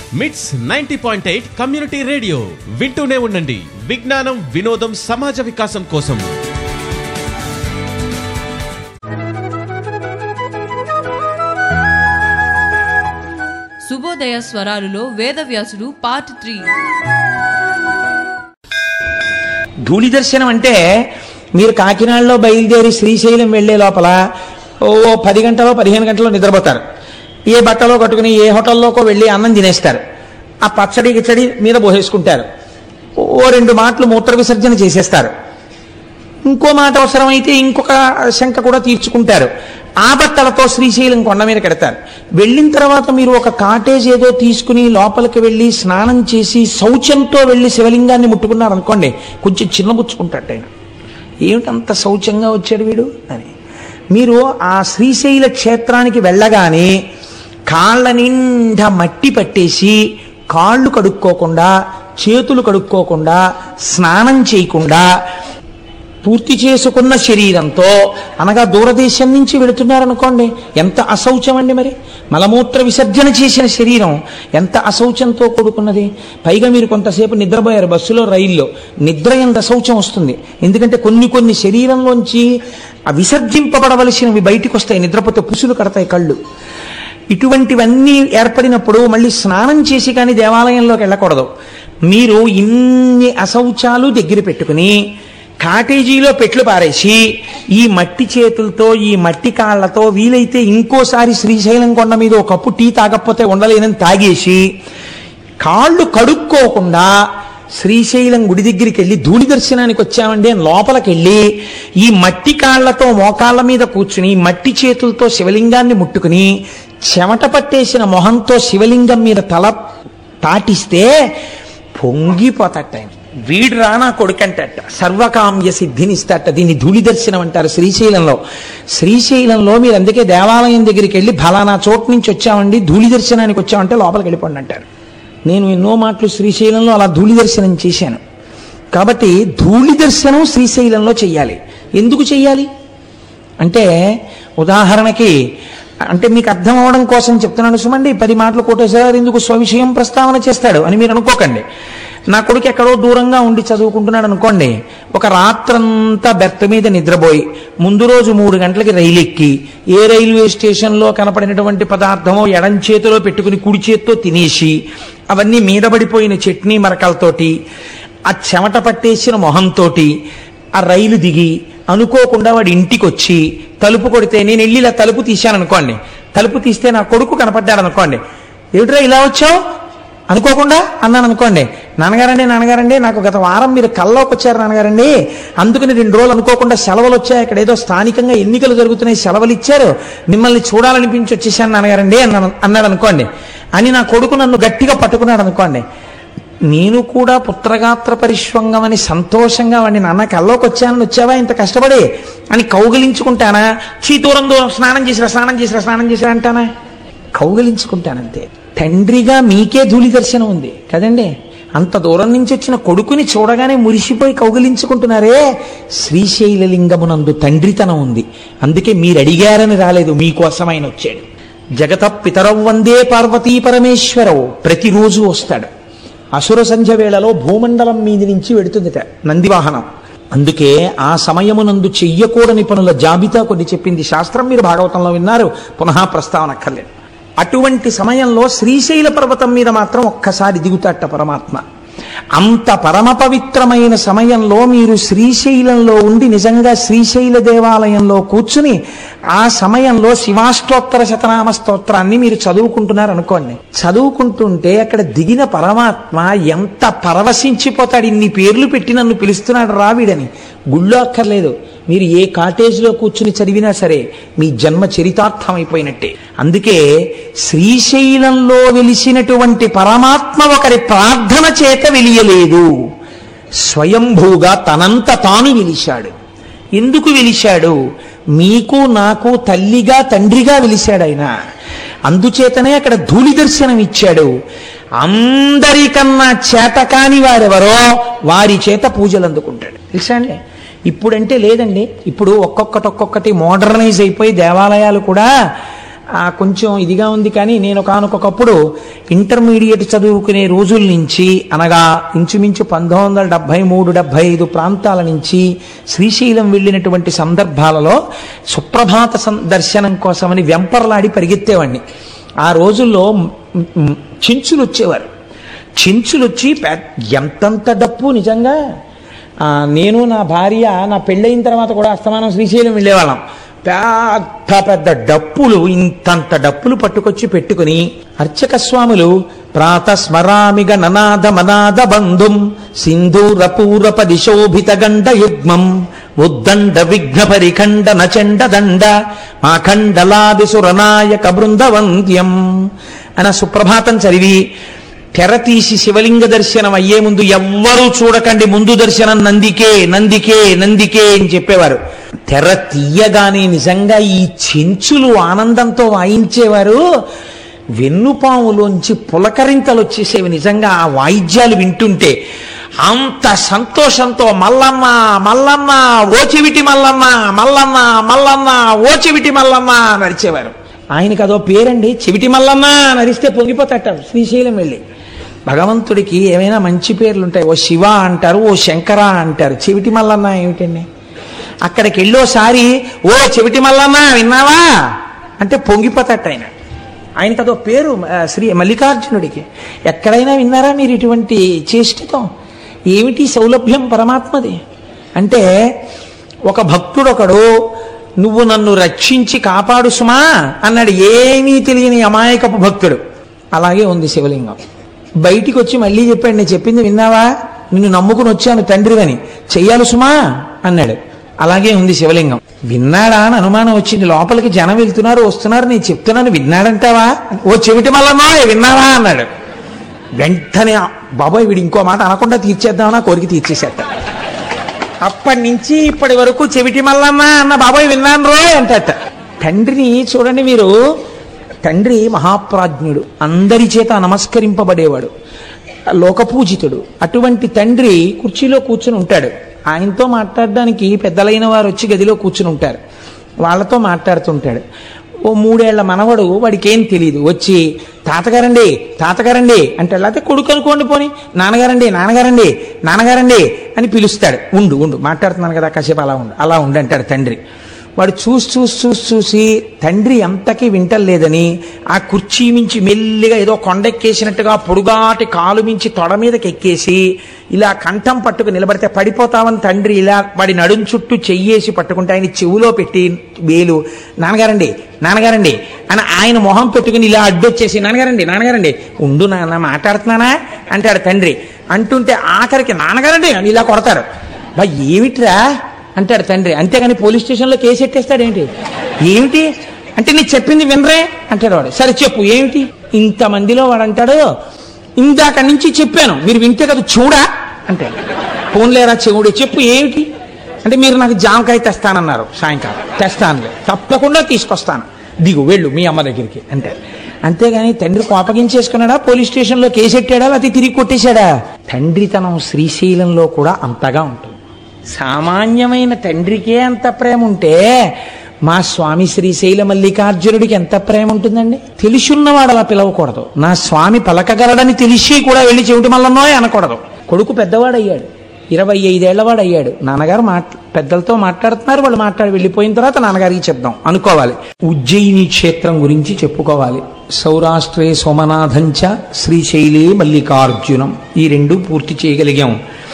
మిట్స్ ninety point eight community radio వింటూనే ఉండండి విజ్ఞానం వినోదం సమాజ వికాసం కోసం శుభోదయ స్వరాలులో వేదవ్యాసుడు పార్ట్ త్రీ ధూళి దర్శనం అంటే మీరు కాకినాడలో బయలుదేరి శ్రీశైలం వెళ్లే లోపల ఓ పది గంటలో పదిహేను గంటలో నిద్రపోతారు ఏ బట్టలో కట్టుకుని ఏ హోటల్లోకో వెళ్ళి అన్నం తినేస్తారు ఆ పచ్చడి గిచ్చడి మీద పోసేసుకుంటారు ఓ రెండు మాటలు మూత్ర విసర్జన చేసేస్తారు ఇంకో మాట అవసరమైతే ఇంకొక శంక కూడా తీర్చుకుంటారు ఆ బట్టలతో శ్రీశైలం కొండ మీద కడతారు వెళ్ళిన తర్వాత మీరు ఒక కాటేజ్ ఏదో తీసుకుని లోపలికి వెళ్ళి స్నానం చేసి శౌచంతో వెళ్ళి శివలింగాన్ని ముట్టుకున్నారు అనుకోండి కొంచెం చిన్నబుచ్చుకుంటాడు ఆయన ఏమిటంత శౌచంగా వచ్చాడు వీడు అని మీరు ఆ శ్రీశైల క్షేత్రానికి వెళ్ళగానే కాళ్ళ నిండా మట్టి పట్టేసి కాళ్ళు కడుక్కోకుండా చేతులు కడుక్కోకుండా స్నానం చేయకుండా పూర్తి చేసుకున్న శరీరంతో అనగా దూరదేశం నుంచి వెళుతున్నారనుకోండి ఎంత అశౌచం అండి మరి మలమూత్ర విసర్జన చేసిన శరీరం ఎంత అశౌచంతో కూడుకున్నది పైగా మీరు కొంతసేపు నిద్రపోయారు బస్సులో రైల్లో నిద్ర ఎంత అశౌచం వస్తుంది ఎందుకంటే కొన్ని కొన్ని శరీరంలోంచి ఆ విసర్జింపబడవలసినవి బయటికి వస్తాయి నిద్రపోతే పుసులు కడతాయి కళ్ళు ఇటువంటివన్నీ ఏర్పడినప్పుడు మళ్ళీ స్నానం చేసి కానీ దేవాలయంలోకి వెళ్ళకూడదు మీరు ఇన్ని అశౌచాలు దగ్గర పెట్టుకుని కాటేజీలో పెట్లు పారేసి ఈ మట్టి చేతులతో ఈ మట్టి కాళ్లతో వీలైతే ఇంకోసారి శ్రీశైలం కొండ మీద ఒక కప్పు టీ తాగకపోతే ఉండలేనని తాగేసి కాళ్ళు కడుక్కోకుండా శ్రీశైలం గుడి దగ్గరికి వెళ్ళి ధూళి దర్శనానికి వచ్చామండి అని లోపలికి వెళ్ళి ఈ మట్టి కాళ్లతో మోకాళ్ళ మీద కూర్చుని మట్టి చేతులతో శివలింగాన్ని ముట్టుకుని చెమట పట్టేసిన మొహంతో శివలింగం మీద తల తాటిస్తే పొంగిపోతట ఆయన వీడు రానా కొడుకంటట సర్వకామ్య సిద్ధినిస్తట దీన్ని ధూళి దర్శనం అంటారు శ్రీశైలంలో శ్రీశైలంలో మీరు అందుకే దేవాలయం దగ్గరికి వెళ్ళి ఫలానా చోటు నుంచి వచ్చామండి ధూళి దర్శనానికి వచ్చామంటే లోపలికి వెళ్ళిపోండి అంటారు నేను ఎన్నో మాటలు శ్రీశైలంలో అలా ధూళి దర్శనం చేశాను కాబట్టి ధూళి దర్శనం శ్రీశైలంలో చెయ్యాలి ఎందుకు చెయ్యాలి అంటే ఉదాహరణకి అంటే మీకు అర్థం అవడం కోసం చెప్తున్నాను సుమండి పది మాటలు కోటేశ్వరరావు ఎందుకు స్వవిషయం ప్రస్తావన చేస్తాడు అని మీరు అనుకోకండి నా కొడుకు ఎక్కడో దూరంగా ఉండి చదువుకుంటున్నాడు అనుకోండి ఒక రాత్రంతా బెర్త్ మీద నిద్రపోయి ముందు రోజు మూడు గంటలకి రైలు ఎక్కి ఏ రైల్వే స్టేషన్లో కనపడినటువంటి పదార్థమో ఎడం చేతిలో పెట్టుకుని కుడి చేత్తో తినేసి అవన్నీ మీద పడిపోయిన చట్నీ మరకలతోటి ఆ చెమట పట్టేసిన మొహంతోటి ఆ రైలు దిగి అనుకోకుండా వాడి ఇంటికి వచ్చి తలుపు కొడితే నేను వెళ్ళి ఇలా తలుపు తీశాను అనుకోండి తలుపు తీస్తే నా కొడుకు కనపడ్డాడు అనుకోండి ఏమిట్రా ఇలా వచ్చావు అనుకోకుండా అన్నాను అనుకోండి నాన్నగారండి నాన్నగారండి నాకు గత వారం మీరు కల్లోకి వచ్చారు నాన్నగారండి అందుకని రెండు రోజులు అనుకోకుండా సెలవులు వచ్చాయి ఇక్కడ ఏదో స్థానికంగా ఎన్నికలు జరుగుతున్నాయి సెలవులు ఇచ్చారు మిమ్మల్ని చూడాలనిపించి వచ్చేసాను నాన్నగారండి అన్నాను అన్నాడు అనుకోండి అని నా కొడుకు నన్ను గట్టిగా పట్టుకున్నాడు అనుకోండి నేను కూడా పుత్రగాత్ర పరిష్వంగమని సంతోషంగా వాడిని నాన్న కల్లోకి వచ్చానని వచ్చావా ఇంత కష్టపడి అని కౌగిలించుకుంటానా చీ దూరం దూరం స్నానం చేసిరా స్నానం చేసిరా స్నానం చేసిరా అంటానా కౌగిలించుకుంటానంతే తండ్రిగా మీకే ధూళి దర్శనం ఉంది కదండి అంత దూరం నుంచి వచ్చిన కొడుకుని చూడగానే మురిసిపోయి కౌగిలించుకుంటున్నారే శ్రీశైలలింగమునందు తండ్రితనం ఉంది అందుకే మీరు అడిగారని రాలేదు మీకోసం ఆయన వచ్చాడు జగత పితరవ్ వందే పార్వతీ పరమేశ్వరవు ప్రతిరోజు వస్తాడు అసుర సంధ్య వేళలో భూమండలం మీది నుంచి వెడుతుందిట నందివాహనం అందుకే ఆ సమయమునందు చెయ్యకూడని పనుల జాబితా కొన్ని చెప్పింది శాస్త్రం మీరు భాగవతంలో విన్నారు పునః ప్రస్తావన అక్కర్లేదు అటువంటి సమయంలో శ్రీశైల పర్వతం మీద మాత్రం ఒక్కసారి దిగుతాట పరమాత్మ అంత పరమ పవిత్రమైన సమయంలో మీరు శ్రీశైలంలో ఉండి నిజంగా శ్రీశైల దేవాలయంలో కూర్చుని ఆ సమయంలో శివాష్టోత్తర శతనామ స్తోత్రాన్ని మీరు చదువుకుంటున్నారు అనుకోండి చదువుకుంటుంటే అక్కడ దిగిన పరమాత్మ ఎంత పరవశించిపోతాడు ఇన్ని పేర్లు పెట్టి నన్ను పిలుస్తున్నాడు రావిడని గుళ్ళో అక్కర్లేదు మీరు ఏ కాటేజ్లో కూర్చుని చదివినా సరే మీ జన్మ చరితార్థమైపోయినట్టే అందుకే శ్రీశైలంలో వెలిసినటువంటి పరమాత్మ ఒకరి ప్రార్థన చేత వెలియలేదు స్వయంభూగా తనంత తాను వెలిశాడు ఎందుకు వెలిశాడు మీకు నాకు తల్లిగా తండ్రిగా వెలిశాడు ఆయన అందుచేతనే అక్కడ ధూళి దర్శనం ఇచ్చాడు అందరికన్నా చేతకాని వారెవరో వారి చేత పూజలు అందుకుంటాడు తెలుసా అండి ఇప్పుడంటే లేదండి ఇప్పుడు ఒక్కొక్కటి ఒక్కొక్కటి మోడర్నైజ్ అయిపోయి దేవాలయాలు కూడా ఆ కొంచెం ఇదిగా ఉంది కానీ నేను కానుకొకప్పుడు ఇంటర్మీడియట్ చదువుకునే రోజుల నుంచి అనగా ఇంచుమించు పంతొమ్మిది వందల డెబ్భై మూడు డెబ్భై ఐదు ప్రాంతాల నుంచి శ్రీశైలం వెళ్ళినటువంటి సందర్భాలలో సుప్రభాత సం- దర్శనం కోసమని వెంపర్లాడి పరిగెత్తేవాడిని ఆ రోజుల్లో మ్, మ్, చెంచులు వచ్చేవారు చెంచులు వచ్చి పెద్ద- ఎంతంత డప్పు నిజంగా ఆ, నేను నా భార్య నా పెళ్ళయిన తర్వాత కూడా అస్తమానం శ్రీశైలం వెళ్ళేవాళ్ళం పెద్ద పెద్ద డప్పులు ఇంతంత డప్పులు పట్టుకొచ్చి పెట్టుకుని అర్చక స్వాములు ప్రాత స్మరామిగ ననాద మనాద బంధుం సింధూర పూరప దిశోభిత గండ యుగ్మం ఉద్దండ విఘ్న పరిఖండ నచండ దండ మాఖండలాది సురనాయక బృందవంద్యం అన సుప్రభాతం చదివి తెర తీసి శివలింగ దర్శనం అయ్యే ముందు ఎవ్వరూ చూడకండి ముందు దర్శనం నందికే నందికే నందికే అని చెప్పేవారు తెర తీయగానే నిజంగా ఈ చెంచులు ఆనందంతో వాయించేవారు వెన్నుపాములోంచి పులకరింతలు వచ్చేసేవి నిజంగా ఆ వాయిద్యాలు వింటుంటే అంత సంతోషంతో మల్లన్న మల్లన్న ఓ చెవిటి మల్లన్న మల్లన్న మల్లన్న ఓ చెవిటి మల్లన్న నడిచేవారు ఆయనకి అదో పేరండి చెవిటి మల్లన్న నరిస్తే పొంగిపోతాట శ్రీశైలం వెళ్ళి భగవంతుడికి ఏమైనా మంచి పేర్లు ఉంటాయి ఓ శివ అంటారు ఓ శంకర అంటారు చెవిటి మల్లన్న ఏమిటండి అక్కడికి వెళ్ళోసారి ఓ చెవిటి మల్లన్న విన్నావా అంటే పొంగిపోతాట ఆయన ఆయనకి అదో పేరు ఆ, శ్రీ మల్లికార్జునుడికి ఎక్కడైనా విన్నారా మీరు ఇటువంటి చేష్టతో ఏమిటి సౌలభ్యం పరమాత్మది అంటే ఒక భక్తుడు ఒకడు నువ్వు నన్ను రక్షించి కాపాడు సుమా అన్నాడు ఏమీ తెలియని అమాయకపు భక్తుడు అలాగే ఉంది శివలింగం బయటికి వచ్చి మళ్ళీ చెప్పాడు నేను చెప్పింది విన్నావా నిన్ను నమ్ముకుని వచ్చాను తండ్రివని చెయ్యాలి సుమా అన్నాడు అలాగే ఉంది శివలింగం విన్నాడా అని అనుమానం వచ్చింది లోపలికి జనం వెళ్తున్నారు వస్తున్నారు నేను చెప్తున్నాను విన్నాడంటావా ఓ చెవిటి మల్లమ్మా విన్నావా అన్నాడు వెంటనే ఆ బాబాయ్ వీడు ఇంకో మాట అనకుండా తీర్చేద్దామన్నా కోరిక తీర్చేసేట అప్పటి నుంచి ఇప్పటి వరకు చెవిటి మల్లమ్మ అన్న బాబాయ్ విన్నాను రోయ్ అంటట తండ్రిని చూడండి మీరు తండ్రి మహాప్రాజ్ఞుడు అందరి చేత నమస్కరింపబడేవాడు లోకపూజితుడు అటువంటి తండ్రి కుర్చీలో కూర్చుని ఉంటాడు ఆయనతో మాట్లాడడానికి పెద్దలైన వారు వచ్చి గదిలో కూర్చుని ఉంటారు వాళ్ళతో మాట్లాడుతుంటాడు ఓ మూడేళ్ల మనవడు వాడికి ఏం తెలియదు వచ్చి తాతగారండి తాతగారండి అంటే లేకపోతే కొడుకు అనుకోండి పోని నాన్నగారండి నాన్నగారండి నాన్నగారండి అని పిలుస్తాడు ఉండు ఉండు మాట్లాడుతున్నాను కదా కాసేపు అలా ఉండు అలా ఉండు అంటాడు తండ్రి వాడు చూసి చూసి చూసి చూసి తండ్రి ఎంతకీ వింటలేదని ఆ కుర్చీ మించి మెల్లిగా ఏదో కొండెక్కేసినట్టుగా పొడుగాటి కాలు మించి తొడ మీదకి ఎక్కేసి ఇలా కంఠం పట్టుకు నిలబడితే పడిపోతామని తండ్రి ఇలా వాడి నడుం చుట్టూ చెయ్యేసి పట్టుకుంటే ఆయన చెవులో పెట్టి వేలు నాన్నగారండి నాన్నగారండి అని ఆయన మొహం పెట్టుకుని ఇలా అడ్డొచ్చేసి నాన్నగారండి నాన్నగారండి ఉండు నాన్న మాట్లాడుతున్నానా అంటాడు తండ్రి అంటుంటే ఆఖరికి నాన్నగారండి అని ఇలా కొడతారు బా ఏమిట్రా అంటాడు తండ్రి అంతేగాని పోలీస్ స్టేషన్లో కేసు ఎట్టేస్తాడు ఏంటి ఏమిటి అంటే నీకు చెప్పింది వినరే అంటాడు వాడు సరే చెప్పు ఏమిటి ఇంతమందిలో వాడు అంటాడు ఇందాక నుంచి చెప్పాను మీరు వింటే కదా చూడా అంటే ఫోన్లేరా చెవుడు చెప్పు ఏమిటి అంటే మీరు నాకు జామకాయ తెస్తానన్నారు సాయంకాలం తెస్తానులే తప్పకుండా తీసుకొస్తాను దిగు వెళ్ళు మీ అమ్మ దగ్గరికి అంటే అంతేగాని తండ్రి కోపగించేసుకున్నాడా పోలీస్ స్టేషన్లో కేసు ఎట్టాడా లేకపోతే తిరిగి కొట్టేశాడా తండ్రితనం శ్రీశైలంలో కూడా అంతగా ఉంటుంది సామాన్యమైన తండ్రికే అంత ప్రేమ ఉంటే మా స్వామి శ్రీశైల మల్లికార్జునుడికి ఎంత ప్రేమ ఉంటుందండి తెలుసున్నవాడు అలా పిలవకూడదు నా స్వామి పలకగలడని తెలిసి కూడా వెళ్ళి చెవిటి మల్లన్నోయ్ అనకూడదు కొడుకు పెద్దవాడయ్యాడు ఇరవై ఐదేళ్లవాడు అయ్యాడు నాన్నగారు మాట్ పెద్దలతో మాట్లాడుతున్నారు వాళ్ళు మాట్లాడి వెళ్ళిపోయిన తర్వాత నాన్నగారికి చెప్దాం అనుకోవాలి ఉజ్జయిని క్షేత్రం గురించి చెప్పుకోవాలి సౌరాష్ట్రే సోమనాథంచ శ్రీశైలే మల్లికార్జునం ఈ రెండు పూర్తి చేయగలిగాం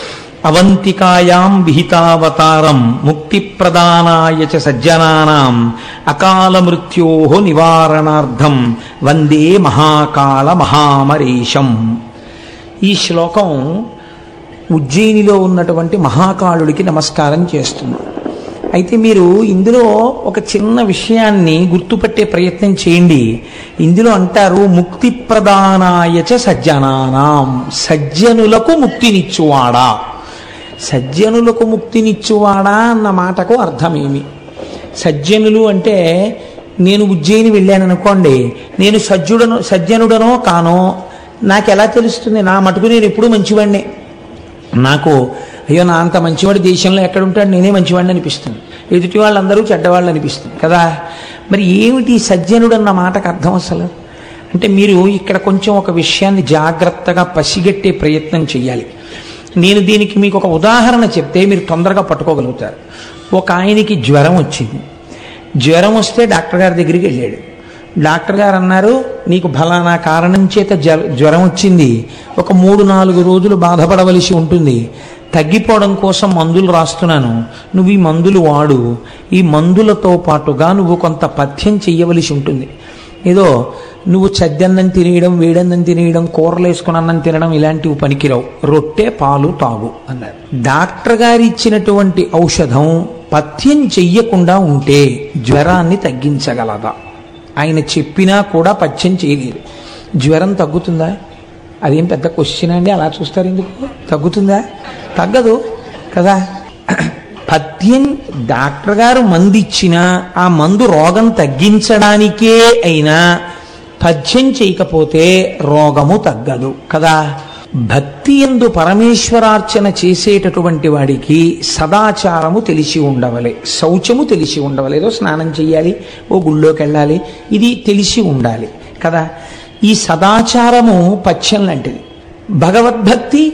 అవంతికాయాం విహితావతారం ముక్తి ప్రదానాయ చ సజ్జనానాం అకాల మృత్యో నివారణార్థం వందే మహాకాళ మహామరీషం ఈ శ్లోకం ఉజ్జయినిలో ఉన్నటువంటి మహాకాళుడికి నమస్కారం చేస్తుంది అయితే మీరు ఇందులో ఒక చిన్న విషయాన్ని గుర్తుపట్టే ప్రయత్నం చేయండి ఇందులో అంటారు ముక్తి ప్రదానాయచ సజ్జనానాం సజ్జనులకు ముక్తినిచ్చువాడా సజ్జనులకు ముక్తినిచ్చువాడా అన్న మాటకు అర్థమేమి సజ్జనులు అంటే నేను ఉజ్జయిని వెళ్ళాను అనుకోండి నేను సజ్జుడను సజ్జనుడనో కానో నాకు ఎలా తెలుస్తుంది నా మటుకు నేను ఎప్పుడూ మంచివాడినే నాకు అయ్యో నా అంత మంచివాడు దేశంలో ఎక్కడ ఉంటాడు నేనే మంచివాడిని అనిపిస్తుంది ఎదుటి వాళ్ళందరూ చెడ్డవాళ్ళు అనిపిస్తుంది కదా మరి ఏమిటి సజ్జనుడు అన్న మాటకు అర్థం అసలు అంటే మీరు ఇక్కడ కొంచెం ఒక విషయాన్ని జాగ్రత్తగా పసిగట్టే ప్రయత్నం చేయాలి నేను దీనికి మీకు ఒక ఉదాహరణ చెప్తే మీరు తొందరగా పట్టుకోగలుగుతారు ఒక ఆయనకి జ్వరం వచ్చింది జ్వరం వస్తే డాక్టర్ గారి దగ్గరికి వెళ్ళాడు డాక్టర్ గారు అన్నారు నీకు ఫలానా కారణం చేత జ్వ- జ్వరం వచ్చింది ఒక మూడు నాలుగు రోజులు బాధపడవలసి ఉంటుంది తగ్గిపోవడం కోసం మందులు రాస్తున్నాను నువ్వు ఈ మందులు వాడు ఈ మందులతో పాటుగా నువ్వు కొంత పథ్యం చెయ్యవలసి ఉంటుంది ఏదో నువ్వు చద్దన్నం తినేయడం వేడన్నం తినేయడం కూరలు వేసుకుని అన్నం తినడం ఇలాంటివి పనికిరావు రొట్టె పాలు తాగు అన్నారు డాక్టర్ గారు ఇచ్చినటువంటి ఔషధం పథ్యం చెయ్యకుండా ఉంటే జ్వరాన్ని తగ్గించగలదా ఆయన చెప్పినా కూడా పథ్యం చేయలేదు జ్వరం తగ్గుతుందా అదేం పెద్ద క్వశ్చన్ అండి అలా చూస్తారు ఎందుకు తగ్గుతుందా తగ్గదు కదా పథ్యం డాక్టర్ గారు మందు ఇచ్చినా ఆ మందు రోగం తగ్గించడానికే అయినా పథ్యం చేయకపోతే రోగము తగ్గదు కదా భక్తి ఎందు పరమేశ్వరార్చన చేసేటటువంటి వాడికి సదాచారము తెలిసి ఉండవలే శౌచము తెలిసి ఉండవలే ఏదో స్నానం చేయాలి ఓ గుళ్ళోకి వెళ్ళాలి ఇది తెలిసి ఉండాలి కదా ఈ సదాచారము పథ్యం లాంటిది భగవద్భక్తి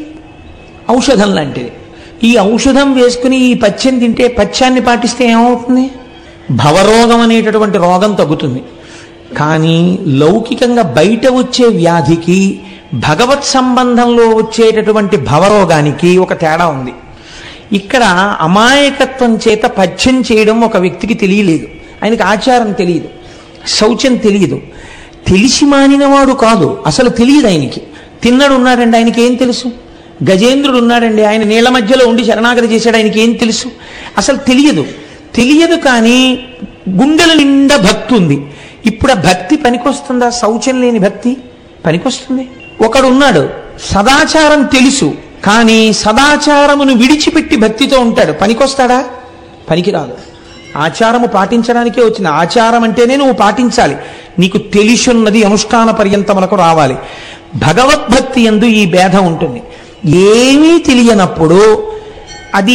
ఔషధం లాంటిది ఈ ఔషధం వేసుకుని ఈ పథ్యం తింటే పథ్యాన్ని పాటిస్తే ఏమవుతుంది భవరోగం అనేటటువంటి రోగం తగ్గుతుంది కానీ లౌకికంగా బయట వచ్చే వ్యాధికి భగవత్ సంబంధంలో వచ్చేటటువంటి భవరోగానికి ఒక తేడా ఉంది ఇక్కడ అమాయకత్వం చేత పథ్యం చేయడం ఒక వ్యక్తికి తెలియలేదు ఆయనకి ఆచారం తెలియదు శౌచం తెలియదు తెలిసి మానినవాడు కాదు అసలు తెలియదు ఆయనకి తిన్నడు ఉన్నాడండి ఆయనకి ఏం తెలుసు గజేంద్రుడు ఉన్నాడండి ఆయన నీళ్ల మధ్యలో ఉండి శరణాగతి చేశాడు ఆయనకి ఏం తెలుసు అసలు తెలియదు తెలియదు కానీ గుండెల నిండా భక్తి ఉంది ఇప్పుడు ఆ భక్తి పనికొస్తుందా శౌచం లేని భక్తి పనికొస్తుంది ఒకడు ఉన్నాడు సదాచారం తెలుసు కానీ సదాచారమును విడిచిపెట్టి భక్తితో ఉంటాడు పనికొస్తాడా పనికిరాదు ఆచారము పాటించడానికే వచ్చింది ఆచారం అంటేనే నువ్వు పాటించాలి నీకు తెలిసున్నది అనుష్ఠాన పర్యంతములకు రావాలి భగవద్భక్తి ఎందు ఈ భేదం ఉంటుంది ఏమీ తెలియనప్పుడు అది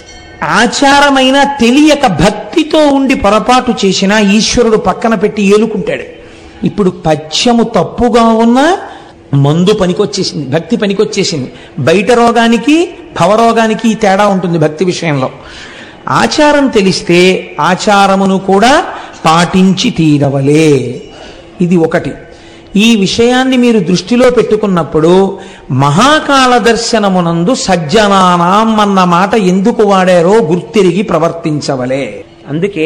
ఆచారమైన తెలియక భక్తితో ఉండి పొరపాటు చేసినా ఈశ్వరుడు పక్కన పెట్టి ఏలుకుంటాడు ఇప్పుడు పథ్యము తప్పుగా ఉన్నా మందు పనికొచ్చేసింది భక్తి పనికొచ్చేసింది బయట రోగానికి భవరోగానికి ఈ తేడా ఉంటుంది భక్తి విషయంలో ఆచారం తెలిస్తే ఆచారమును కూడా పాటించి తీరవలే ఇది ఒకటి ఈ విషయాన్ని మీరు దృష్టిలో పెట్టుకున్నప్పుడు మహాకాల దర్శనమునందు సజ్జనానాం అన్న మాట ఎందుకు వాడారో గుర్తిరిగి ప్రవర్తించవలే అందుకే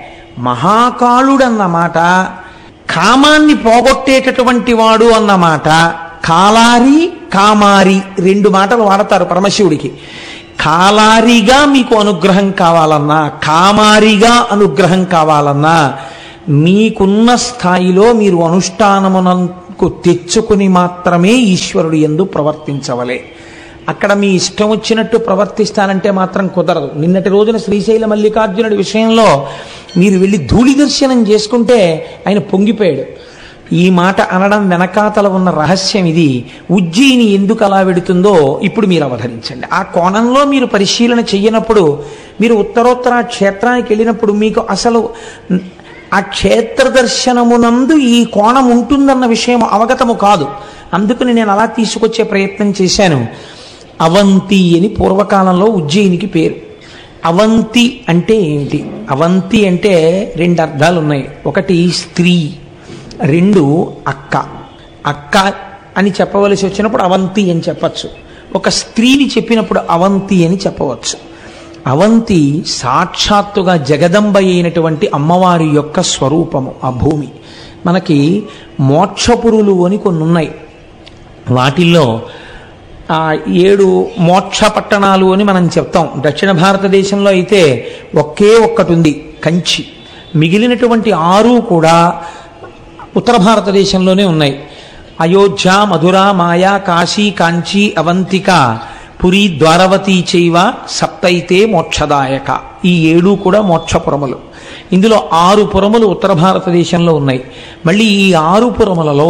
మహాకాళుడన్న మాట కామాన్ని పోగొట్టేటటువంటి వాడు అన్న మాట కాలారి కామారి రెండు మాటలు వాడతారు పరమశివుడికి కాలారిగా మీకు అనుగ్రహం కావాలన్నా కామారిగా అనుగ్రహం కావాలన్నా మీకున్న స్థాయిలో మీరు అనుష్ఠానమునకు తెచ్చుకుని మాత్రమే ఈశ్వరుడు ఎందు ప్రవర్తించవలే అక్కడ మీ ఇష్టం వచ్చినట్టు ప్రవర్తిస్తానంటే మాత్రం కుదరదు నిన్నటి రోజున శ్రీశైల మల్లికార్జునుడి విషయంలో మీరు వెళ్ళి ధూళి దర్శనం చేసుకుంటే ఆయన పొంగిపోయాడు ఈ మాట అనడం వెనకాతల ఉన్న రహస్యం ఇది ఉజ్జయిని ఎందుకు అలా వెడుతుందో ఇప్పుడు మీరు అవధరించండి ఆ కోణంలో మీరు పరిశీలన చెయ్యనప్పుడు మీరు ఉత్తరోత్తర ఆ క్షేత్రానికి వెళ్ళినప్పుడు మీకు అసలు ఆ క్షేత్ర దర్శనమునందు ఈ కోణం ఉంటుందన్న విషయం అవగతము కాదు అందుకని నేను అలా తీసుకొచ్చే ప్రయత్నం చేశాను అవంతి అని పూర్వకాలంలో ఉజ్జయినికి పేరు అవంతి అంటే ఏమిటి అవంతి అంటే రెండు అర్థాలు ఉన్నాయి ఒకటి స్త్రీ రెండు అక్క అక్క అని చెప్పవలసి వచ్చినప్పుడు అవంతి అని చెప్పచ్చు ఒక స్త్రీని చెప్పినప్పుడు అవంతి అని చెప్పవచ్చు అవంతి సాక్షాత్తుగా జగదంబ అయినటువంటి అమ్మవారి యొక్క స్వరూపము ఆ భూమి మనకి మోక్షపురులు అని కొన్ని ఉన్నాయి వాటిల్లో ఆ ఏడు మోక్ష పట్టణాలు అని మనం చెప్తాం దక్షిణ భారతదేశంలో అయితే ఒకే ఒక్కటి ఉంది కంచి మిగిలినటువంటి ఆరు కూడా ఉత్తర భారతదేశంలోనే ఉన్నాయి అయోధ్య మధుర మాయా కాశీ కాంచీ అవంతిక పురి ద్వారవతి చైవ సప్తైతే మోక్షదాయక ఈ ఏడు కూడా మోక్షపురములు ఇందులో ఆరు పురములు ఉత్తర భారతదేశంలో ఉన్నాయి మళ్ళీ ఈ ఆరు పురములలో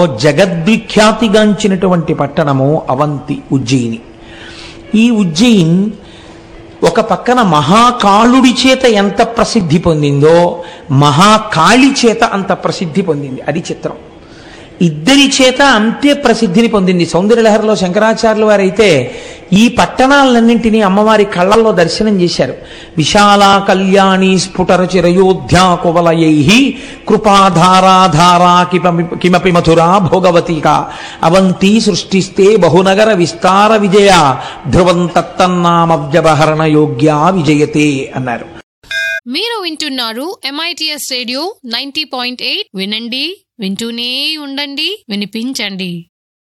జగద్విఖ్యాతిగాంచినటువంటి పట్టణము అవంతి ఉజ్జయిని ఈ ఉజ్జయిన్ ఒక పక్కన మహాకాళుడి చేత ఎంత ప్రసిద్ధి పొందిందో మహాకాళి చేత అంత ప్రసిద్ధి పొందింది అది చిత్రం ఇద్దరి చేత అంతే ప్రసిద్ధిని పొందింది సౌందర్యలహరిలో శంకరాచార్యుల వారైతే ఈ పట్టణాలన్నింటినీ అమ్మవారి కళ్ళల్లో దర్శనం చేశారు విశాల కళ్యాణి స్ఫుటర చిరయోధ్యా కువలయై కృపాధారాధారా కిపమి కిమపి మధురా భోగవతిక అవంతి సృష్టిస్తే బహునగర విస్తార విజయ ధ్రువం తత్తన్నామవ్యవహరణ యోగ్యా విజయతే అన్నారు మీరు వింటున్నారు MITS radio ninety point eight వినండి వింటూనే ఉండండి వినిపించండి